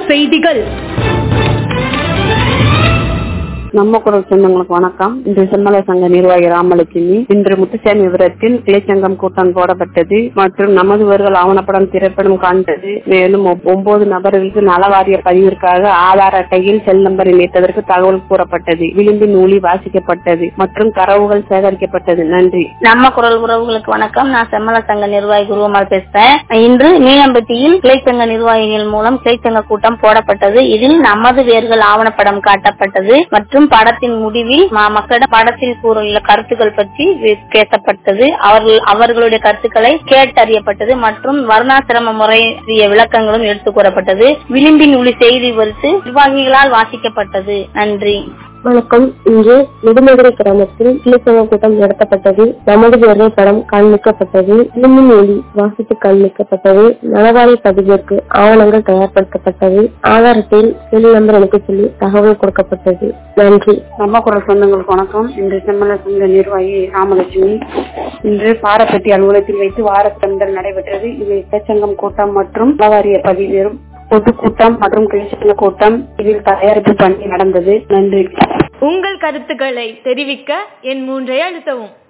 செய்திகள் நம்ம குரல் சொந்தங்களுக்கு வணக்கம் இன்று செம்மலை சங்க நிர்வாகி ராமலட்சுமி இன்று முத்துசாமி விவரத்தில் கிளைச்சங்கம் கூட்டம் போடப்பட்டது மற்றும் நமதுவர்கள் ஆவணப்படம் திரைப்படம் காண்பது மேலும் ஒன்பது நபர்களுக்கு நலவாரிய பதிவிற்காக ஆதார் அட்டையில் செல் நம்பரை இணைத்ததற்கு தகவல் கூறப்பட்டது விளிம்பின் ஒளி வாசிக்கப்பட்டது மற்றும் தரவுகள் சேகரிக்கப்பட்டது நன்றி நம்ம குரல் உறவுகளுக்கு வணக்கம் நான் செம்மல சங்க நிர்வாகி குருவமால் பேசுறேன் இன்று மீனம்பட்டியில் கிளைச்சங்க நிர்வாகிகள் மூலம் கிளைச்சங்க கூட்டம் போடப்பட்டது இதில் நமது வேர்கள் ஆவணப்படம் காட்டப்பட்டது மற்றும் படத்தின் முடிவில் ம- மக்களிடம் படத்தில் கூறியுள்ள கருத்துக்கள் பற்றி வி- பேசப்பட்டது அவர்கள் அவர்களுடைய கருத்துக்களை கேட்டறியப்பட்டது மற்றும் வர்ணாசிரம முறைய விளக்கங்களும் எடுத்துக் கூறப்பட்டது விளிம்பின் உள்ள செய்தி குறித்து நிர்வாகிகளால் வாசிக்கப்பட்டது நன்றி வணக்கம் இன்று நெடுமதுரை கிராமத்தில் கிளிச்சங்க கூட்டம் நடத்தப்பட்டது நமது வேர்கள் படம் காண்பிக்கப்பட்டது இலுமின் ஒளி வாசித்து காண்பிக்கப்பட்டது நலவாரி பதிவிற்கு ஆவணங்கள் தயார்படுத்தப்பட்டது ஆதாரத்தில் செல் நம்பர் எனக்கு சொல்லி தகவல் கொடுக்கப்பட்டது நன்றி நம்ம குரல் சொந்தங்களுக்கு வணக்கம் இன்று செம்மல சங்க நிர்வாகி ராமலட்சுமி இன்று பாரப்பட்டி அலுவலகத்தில் வைத்து வாரத்தந்தல் நடைபெற்றது இது கிளைச்சங்கம் கூட்டம் மற்றும் நலவாரிய பதிவேறும் பொதுக்கூட்டம் மற்றும் கிளைச்சங்க கூட்டம் இதில் தயாரிப்பு பணி நடந்தது நன்றி உங்கள் கருத்துக்களை தெரிவிக்க என் மூன்றை அழுத்தவும்